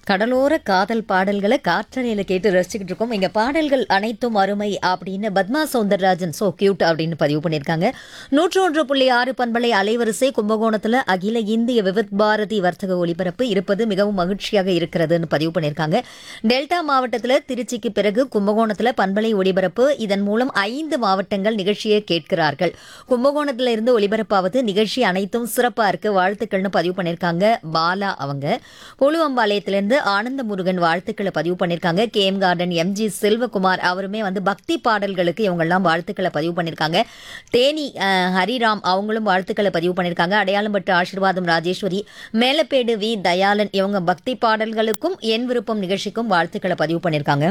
கடலோர காதல் பாடல்களை காற்றறையில கேட்டு ரசிச்சுக்கிட்டு இருக்கோம் இங்க பாடல்கள் அனைத்தும் அருமை அப்படின்னு பத்மா சௌந்தரராஜன் சோ கியூட் அப்படின்னு பதிவு பண்ணியிருக்காங்க நூற்று ஒன்று புள்ளி ஆறு பண்பலை அலைவரிசை கும்பகோணத்துல அகில இந்திய விவித் பாரதி வர்த்தக ஒலிபரப்பு இருப்பது மிகவும் மகிழ்ச்சியாக இருக்கிறதுன்னு பதிவு பண்ணியிருக்காங்க டெல்டா மாவட்டத்துல திருச்சிக்கு பிறகு கும்பகோணத்துல பண்பலை ஒலிபரப்பு இதன் மூலம் ஐந்து மாவட்டங்கள் நிகழ்ச்சியை கேட்கிறார்கள் கும்பகோணத்துல இருந்து ஒலிபரப்பாவது நிகழ்ச்சி அனைத்தும் சிறப்பா இருக்கு வாழ்த்துக்கள்னு பதிவு பண்ணியிருக்காங்க பாலா அவங்க புழுவம்பாளையத்திலிருந்து ஆனந்த முருகன் வாழ்த்துக்களை பதிவு பண்ணியிருக்காங்க K M garden MG Selvakumar அவருமே வந்து பக்தி பாடல்களுக்கு இவங்கெல்லாம் வாழ்த்துக்களை பதிவு பண்ணியிருக்காங்க தேனி அஹ், ஹரிராம் அவங்களும் வாழ்த்துக்களை பதிவு பண்ணியிருக்காங்க அடையாளம்பட்டு ஆசீர்வாதம் ராஜேஸ்வரி மேலப்பேடு வி தயாளன் இவங்க பக்தி பாடல்களுக்கும் என் விருப்பம் நிகழ்ச்சிக்கும் வாழ்த்துக்களை பதிவு பண்ணியிருக்காங்க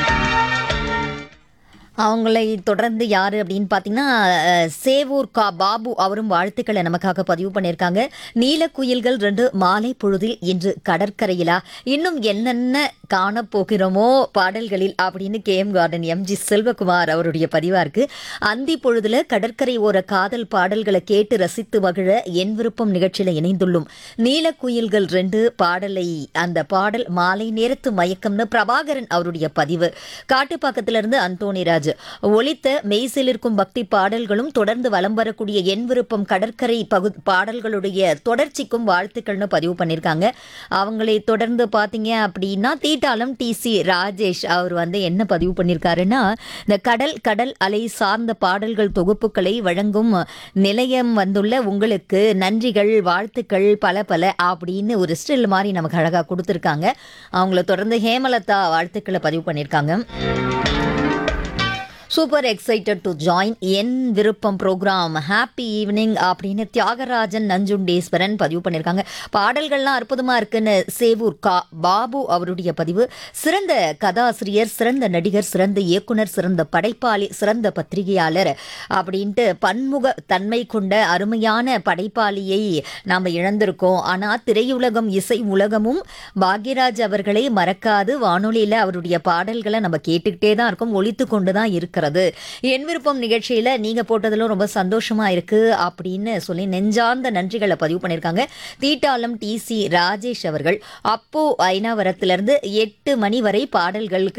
அவங்களை தொடர்ந்து யாரு அப்படின்னு பார்த்தீங்கன்னா அஹ், சேவூர் கா பாபு அவரும் வாழ்த்துக்களை நமக்காக பதிவு பண்ணியிருக்காங்க நீலக்குயில்கள் ரெண்டு மாலை பொழுதில் இன்று கடற்கரையிலா இன்னும் என்னென்ன காணப்போகிறோமோ பாடல்களில் அப்படின்னு K M garden MG Selvakumar அவருடைய பதிவா இருக்கு அந்தி பொழுதுல கடற்கரை ஓர காதல் பாடல்களை கேட்டு ரசித்து மகிழ என் விருப்பம் நிகழ்ச்சியில இணைந்துள்ளோம் நீலக்குயில்கள் ரெண்டு பாடலை அந்த பாடல் மாலை நேரத்து மயக்கம்னு பிரபாகரன் அவருடைய பதிவு காட்டுப்பாக்கத்திலிருந்து அந்தோணிராஜ் ஒலித்த மெய்சிலிருக்கும் பக்தி பாடல்களும் தொடர்ந்து வலம் வரக்கூடிய என் விருப்பம் கடற்கரை பகு பாடல்களுடைய தொடர்ச்சிக்கும் வாழ்த்துக்கள்னு பதிவு பண்ணியிருக்காங்க அவங்களை தொடர்ந்து பார்த்தீங்க அப்படின்னா தீட்டாளம் டி சி ராஜேஷ் அவர் வந்து என்ன பதிவு பண்ணியிருக்காருன்னா இந்த கடல் கடல் அலை சார்ந்த பாடல்கள் தொகுப்புகளை வழங்கும் நிலையம் வந்துள்ள உங்களுக்கு நன்றிகள் வாழ்த்துக்கள் பல பல அப்படின்னு ஒரு ஸ்டில் மாதிரி நமக்கு அழகாக கொடுத்துருக்காங்க அவங்கள தொடர்ந்து ஹேமலதா வாழ்த்துக்களை பதிவு பண்ணியிருக்காங்க சூப்பர் எக்ஸைட்டட் டு ஜாயின் என் விருப்பம் ப்ரோக்ராம் ஹாப்பி ஈவினிங் அப்படின்னு தியாகராஜன் நஞ்சுண்டேஸ்வரன் பதிவு பண்ணியிருக்காங்க பாடல்கள்லாம் அற்புதமாக இருக்குன்னு சேவூர் கா பாபு அவருடைய பதிவு சிறந்த கதாசிரியர் சிறந்த நடிகர் சிறந்த இயக்குனர் சிறந்த படைப்பாளி சிறந்த பத்திரிகையாளர் அப்படின்ட்டு பன்முக தன்மை கொண்ட அருமையான படைப்பாளியை நாம் இழந்திருக்கோம் ஆனால் திரையுலகம் இசை உலகமும் பாக்யராஜ் அவர்களை மறக்காது வானொலியில் அவருடைய பாடல்களை நம்ம கேட்டுக்கிட்டே தான் இருக்கோம் ஒழித்து கொண்டு தான் இருக்கிறது என் விருப்பம் நிகழ்ச்சியில் நீங்கள் போட்டதிலும் ரொம்ப சந்தோஷமா இருக்கு அப்படின்னு சொல்லி நெஞ்சார்ந்த நன்றிகளை பதிவு பண்ணியிருக்காங்க தீட்டாளம் டி சி ராஜேஷ் அவர்கள் அப்போ ஐநாவரத்திலிருந்து எட்டு மணி வரை பாடல்களுக்கு